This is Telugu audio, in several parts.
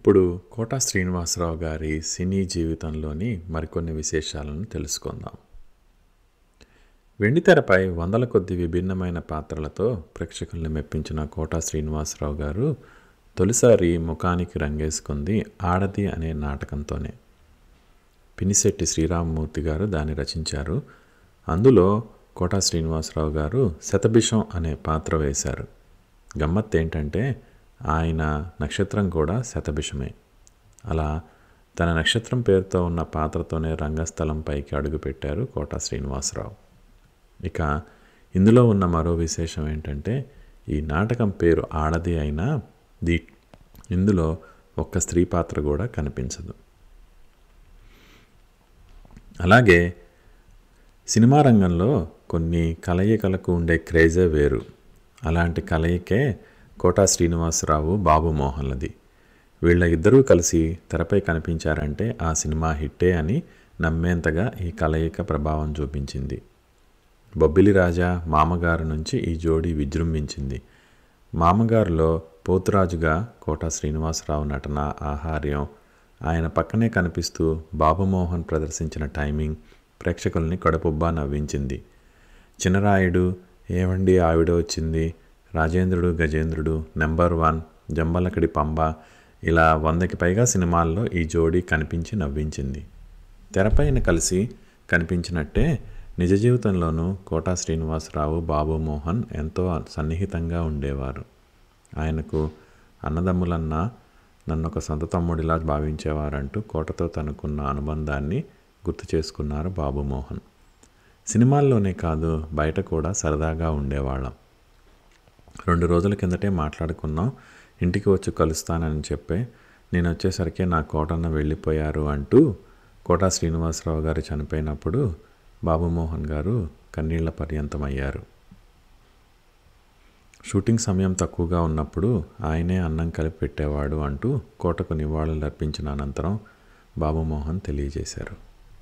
ఇప్పుడు కోట శ్రీనివాసరావు గారి సినీ జీవితంలోని మరికొన్ని విశేషాలను తెలుసుకుందాం వెండితెరపై వందల కొద్ది విభిన్నమైన పాత్రలతో ప్రేక్షకుల్ని మెప్పించిన కోట శ్రీనివాసరావు గారు తొలిసారి ముఖానికి రంగేసుకుంది ఆడది అనే నాటకంతోనే పినిశెట్టి శ్రీరామమూర్తి గారు దాన్ని రచించారు అందులో కోట శ్రీనివాసరావు గారు శతభిషం అనే పాత్ర వేశారు గమ్మత్ ఏంటంటే ఆయన నక్షత్రం కూడా శతభిషమే అలా తన నక్షత్రం పేరుతో ఉన్న పాత్రతోనే రంగస్థలం పైకి అడుగుపెట్టారు కోట శ్రీనివాసరావు ఇక ఇందులో ఉన్న మరో విశేషం ఏంటంటే ఈ నాటకం పేరు ఆడది అయినా దీ ఇందులో ఒక్క స్త్రీ పాత్ర కూడా కనిపించదు అలాగే సినిమా రంగంలో కొన్ని కలయికలకు ఉండే క్రేజే వేరు అలాంటి కలయికే కోటా శ్రీనివాసరావు బాబు మోహన్లది వీళ్ళ ఇద్దరూ కలిసి తెరపై కనిపించారంటే ఆ సినిమా హిట్టే అని నమ్మేంతగా ఈ కలయిక ప్రభావం చూపించింది బొబ్బిలి రాజా మామగారు నుంచి ఈ జోడీ విజృంభించింది మామగారులో పోతురాజుగా కోట శ్రీనివాసరావు నటన ఆహార్యం ఆయన పక్కనే కనిపిస్తూ బాబుమోహన్ ప్రదర్శించిన టైమింగ్ ప్రేక్షకుల్ని కడుపుబ్బా నవ్వించింది చిన్నరాయుడు ఏవండి ఆవిడ వచ్చింది రాజేంద్రుడు గజేంద్రుడు నెంబర్ వన్ జంబలకడి పంబ ఇలా వందకి పైగా సినిమాల్లో ఈ జోడీ కనిపించి నవ్వించింది తెరపైన కలిసి కనిపించినట్టే నిజ జీవితంలోనూ కోటా శ్రీనివాసరావు బాబు మోహన్ ఎంతో సన్నిహితంగా ఉండేవారు ఆయనకు అన్నదమ్ములన్నా నన్ను ఒక సొంత తమ్ముడిలా భావించేవారంటూ కోటతో తనకున్న అనుబంధాన్ని గుర్తు చేసుకున్నారు బాబు మోహన్ సినిమాల్లోనే కాదు బయట కూడా సరదాగా ఉండేవాళ్ళం రెండు రోజుల కిందటే మాట్లాడుకున్నాం ఇంటికి వచ్చి కలుస్తానని చెప్పే నేను వచ్చేసరికి నా కోటన్న వెళ్ళిపోయారు అంటూ కోటా శ్రీనివాసరావు గారు చనిపోయినప్పుడు బాబుమోహన్ గారు కన్నీళ్ల పర్యంతమయ్యారు షూటింగ్ సమయం తక్కువగా ఉన్నప్పుడు ఆయనే అన్నం కలిపి పెట్టేవాడు అంటూ కోటకు నివాళులు అర్పించిన అనంతరం బాబుమోహన్ తెలియజేశారు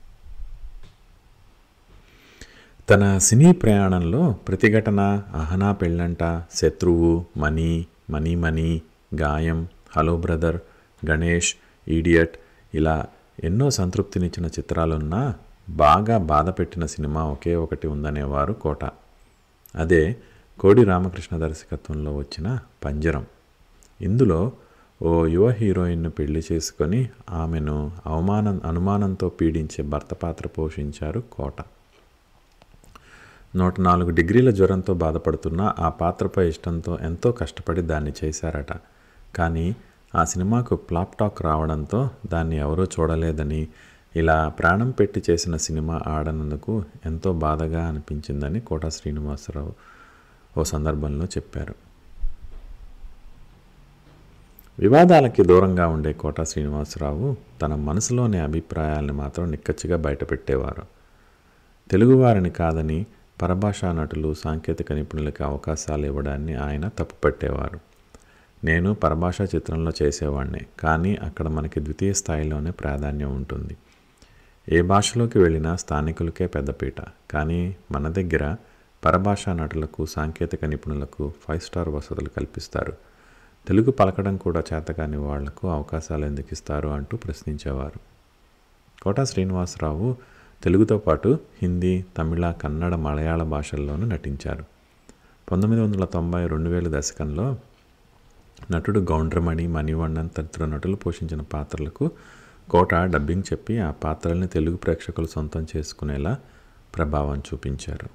తన సినీ ప్రయాణంలో ప్రతిఘటన Ahana Pellanta Shatruvu money money money Gaayam hello brother Ganesh idiot ఇలా ఎన్నో సంతృప్తినిచ్చిన చిత్రాలున్నా బాగా బాధ పెట్టిన సినిమా ఒకే ఒకటి ఉందనేవారు కోట అదే కోడి రామకృష్ణ దర్శకత్వంలో వచ్చిన పంజరం ఇందులో ఓ యువ హీరోయిన్ను పెళ్లి చేసుకొని ఆమెను అవమానం అనుమానంతో పీడించే భర్త పాత్ర పోషించారు కోట నూట నాలుగు డిగ్రీల జ్వరంతో బాధపడుతున్న ఆ పాత్రపై ఇష్టంతో ఎంతో కష్టపడి దాన్ని చేశారట కానీ ఆ సినిమాకు ప్లాప్ టాక్ రావడంతో దాన్ని ఎవరూ చూడలేదని ఇలా ప్రాణం పెట్టి చేసిన సినిమా ఆడనందుకు ఎంతో బాధగా అనిపించిందని కోట శ్రీనివాసరావు ఓ సందర్భంలో చెప్పారు వివాదాలకి దూరంగా ఉండే కోట శ్రీనివాసరావు తన మనసులోని అభిప్రాయాల్ని మాత్రం నిక్కచ్చిగా బయటపెట్టేవారు తెలుగువారిని కాదని పరభాషా నటులు సాంకేతిక నిపుణులకి అవకాశాలు ఇవ్వడాన్ని ఆయన తప్పుపట్టేవారు నేను పరభాషా చిత్రంలో చేసేవాడిని కానీ అక్కడ మనకి ద్వితీయ స్థాయిలోనే ప్రాధాన్యం ఉంటుంది ఏ భాషలోకి వెళ్ళినా స్థానికులకే పెద్దపీట కానీ మన దగ్గర పరభాషా నటులకు సాంకేతిక నిపుణులకు ఫైవ్ స్టార్ వసతులు కల్పిస్తారు తెలుగు పలకడం కూడా చేతకాని వాళ్లకు అవకాశాలు ఎందుకు ఇస్తారు అంటూ ప్రశ్నించేవారు కోటా శ్రీనివాసరావు తెలుగుతో పాటు హిందీ తమిళ కన్నడ మలయాళ భాషల్లోనూ నటించారు పంతొమ్మిది వందల తొంభై రెండు వేల దశకంలో నటుడు గౌండ్రమణి మణివಣ್ಣన్ తదితర నటులు పోషించిన పాత్రలకు కోట డబ్బింగ్ చెప్పి ఆ పాత్రల్ని తెలుగు ప్రేక్షకులు సొంతం చేసుకునేలా ప్రభావం చూపించారు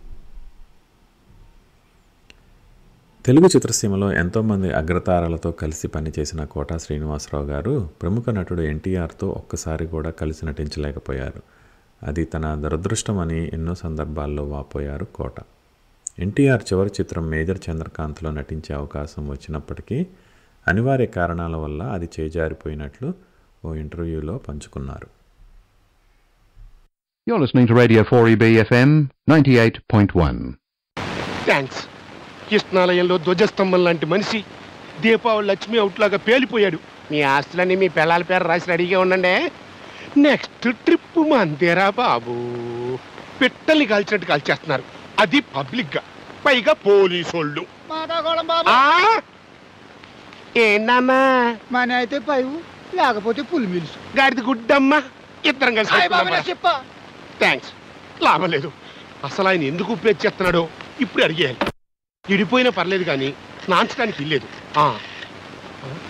తెలుగు చిత్రసీమలో ఎంతోమంది అగ్రతారలతో కలిసి పనిచేసిన కోటా శ్రీనివాసరావు గారు ప్రముఖ నటుడు ఎన్టీఆర్తో ఒక్కసారి కూడా కలిసి నటించలేకపోయారు అది తన దురదృష్టమని ఎన్నో సందర్భాల్లో వాపోయారు కోట ఎన్టీఆర్ చివరి చిత్రం మేజర్ చంద్రకాంత్లో నటించే అవకాశం వచ్చినప్పటికీ అనివార్య కారణాల వల్ల అది చేజారిపోయినట్లు ఓ ఇంటర్వ్యూలో పంచుకున్నారు You're listening to Radio 4EB FM 98.1. Thanks కృష్ణాలయంలో ధ్వజస్తంభం లాంటి మనిషి దీపావళి లక్ష్మి అవుట్లాగా పేలిపోయాడు మీ ఆస్తులన్నీ మీ పిల్లల పేరు రాసి రెడీగా ఉండండి నెక్స్ట్ ట్రిప్ మందేరా బాబు పిట్టల్ని కాల్చినట్టు కాల్చేస్తున్నారు అది పబ్లిక్ గా పైగా పోలీసోళ్ళు ఆ? ఏంటన్నా మన అయితే పైవు లేకపోతే పులి మిల్సు గాడిది గుడ్డమ్మా ఇద్దరం కలిసి చెప్పా థ్యాంక్స్ లాభం లేదు అసలు ఆయన ఎందుకు ఉపయోగ చేస్తున్నాడో ఇప్పుడు అడిగేయాలి ఇడిపోయినా పర్లేదు కానీ నాంచడానికి ఇల్లేదు ఆ.